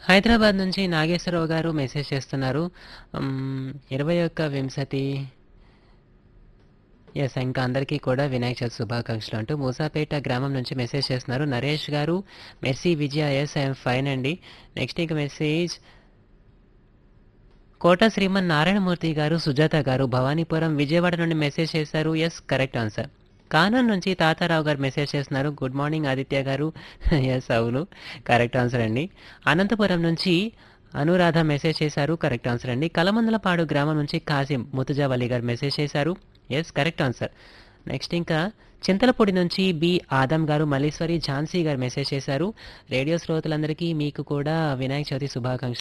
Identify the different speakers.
Speaker 1: హైదరాబాద్ నుంచి నాగేశ్వరరావు గారు మెసేజ్ చేస్తున్నారు ఇరవై ఒక్క వింశతి ఎస్ ఇంకా అందరికీ కూడా వినాయక చవితి శుభాకాంక్షలు అంటూ మూసాపేట గ్రామం నుంచి మెసేజ్ చేస్తున్నారు Naresh garu Mercy Vijaya yes I'm fine అండి నెక్స్ట్ ఇంక మెసేజ్ కోట శ్రీమన్ నారాయణమూర్తి గారు సుజాత గారు భవానీపురం విజయవాడ నుండి మెసేజ్ చేశారు ఎస్ కరెక్ట్ ఆన్సర్ కానూన్ నుంచి తాతారావు గారు మెసేజ్ చేస్తున్నారు గుడ్ మార్నింగ్ ఆదిత్య గారు ఎస్ అవును కరెక్ట్ ఆన్సర్ అండి అనంతపురం నుంచి అనురాధ మెసేజ్ చేశారు కరెక్ట్ ఆన్సర్ అండి కలమందలపాడు గ్రామం నుంచి కాసిం ముతుజావలి గారు మెసేజ్ చేశారు ఎస్ కరెక్ట్ ఆన్సర్ నెక్స్ట్ ఇంకా చింతలపూడి నుంచి బి ఆదం గారు మల్లీశ్వరి ఝాన్సీ గారు మెసేజ్ చేశారు రేడియో శ్రోతలందరికీ మీకు కూడా వినాయక చవితి శుభాకాంక్షలు